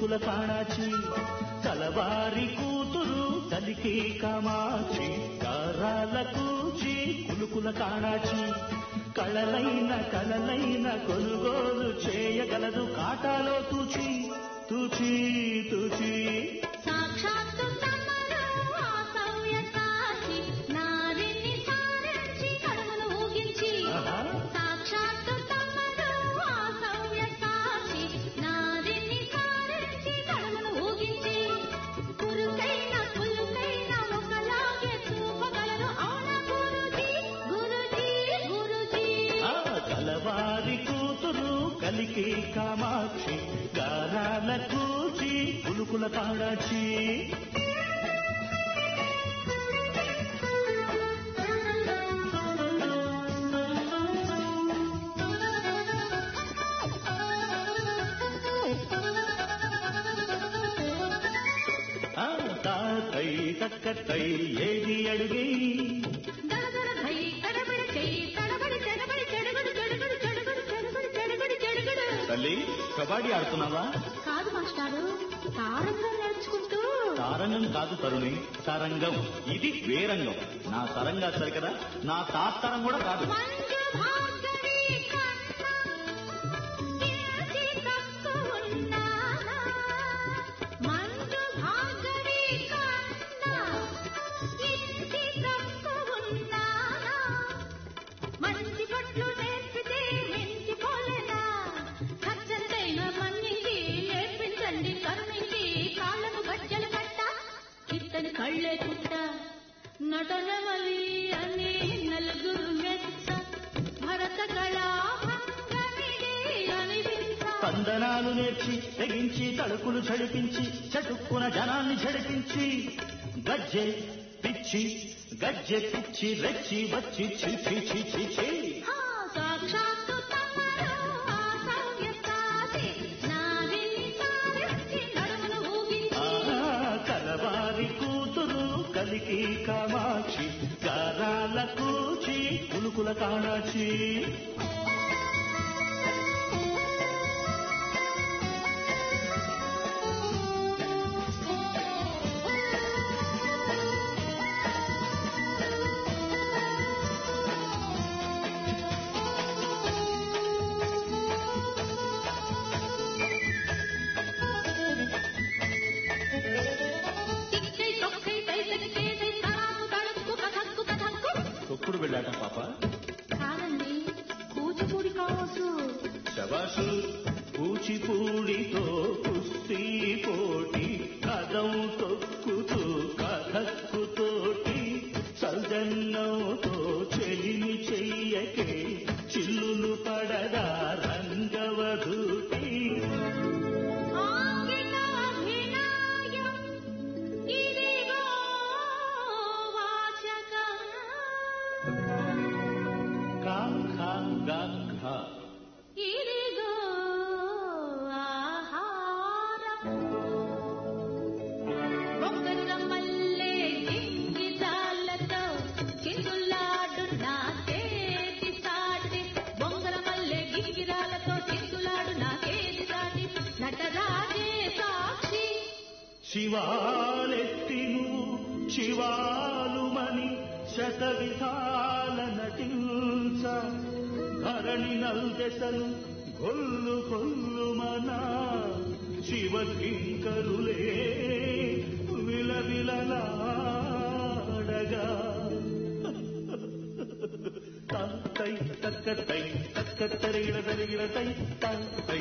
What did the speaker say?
కులుకుల కాణాచి కలవారి కూతురు కలికి కామాచి కారాల కూచి కులుకుల కాణాచి కళలైన కలలైన కొనుగోలు చేయగలదు కాటాలో తూచి తూచి తూచి సాక్షాత్తు తమలో ఆ సౌయ సాచి నారిని సారించి కడుమును ఊగించి ఆహా. సాక్షాత్తు తమలో ఆ సౌయ సాచి నారిని సారించి కడుమును ఊగించి కురుకైన కులుకైన ఒకలాగే చూపగలరు అవునా గురుజీ గురుజీ గురుజీ ఆ కలవారి కూతురు కలికి కామాక్షి గారాల కూచి కులుకుల కాడాచి ఆ తాతై తక్కతై ఏది అడిగి దరదర భై తడబడి చెయ్యి తడబడి చెడబడి చెడగడు చెడగడు చెడగడు చెడగడు చెడగడు చెడగడు తల్లి కబడ్డీ ఆడుతున్నావా కాదు మాస్టారు తారంగా నేర్చుకుంటూ సారంగం కాదు తరుణి సరంగం ఇది వేరంగం నా సరంగా సరికదా నా తాత్తరం కూడా కాదు మంజు భాగరి కన్నా ఇంటి తక్కువున్నానా మంజు భాగరి కన్నా ఇంటి తక్కువున్నానా మంచి పట్లు నేర్పితే మించి పోలేనా ఖర్చంతైన మన్నికి నేర్పించండి కరుణించి కాళ్ళకు గజ్జలు కట్ట ఇతని కళ్ళే చుట్ట నటనమలి అని నలుగురు మెచ్చ భరత కళా భంగమిది అనిపించ కందనాలు నేర్చి తెగించి తడుకులు చడిపించి చటుక్కున జనాన్ని చడిపించి గజ్జె పిచ్చి గజ్జె పిచ్చి రెచ్చి వచ్చి చి చి చి చి చి ఆ సాక్షాత్తు తమరు ఆ సౌర్య సాటి నావిని సారించి నడుమును ఊగించి ఆ కలవారి కూతురు కలికి కామాక్షి గారాల కూచి కులుకుల కాణాచి తిక్కై తొక్కై తైతని తేదై తరాకు తడుక్కు కథక్కు కథక్కు తొక్కుడు వెళ్ళాట పాప కాదండి కూచిపూడి కావచ్చు శబాసు కూచిపూడితో కుస్తీ పోటీ కదం తొక్కుతూ కథక్కుతోటి సౌజన్యంతో చెలిమి చెయ్యకే చిల్లులు పడదా రంగవధూటి ఆంగిక అభినయం ఇదిగో వాచకం కాంఖ గంఘ ఇదిగో ఆహారం బొంగర మల్లె గింగిదాలతో చిందులాడు నా చేతి సాటి బొంగర మల్లె గింగిరాలతో చిందులాడు నా చేతి సాటి నటరాజే సాక్షి శివాలెత్తి నువ్వు శివాలుమని శత విధాల నటించ ధరణి నల్దెసలు గొల్లు కొల్లుమన శివకింకరులే విలవిలలాడగా తై తక్క తై తక్క తరిగిడ తరిగిడ తై తై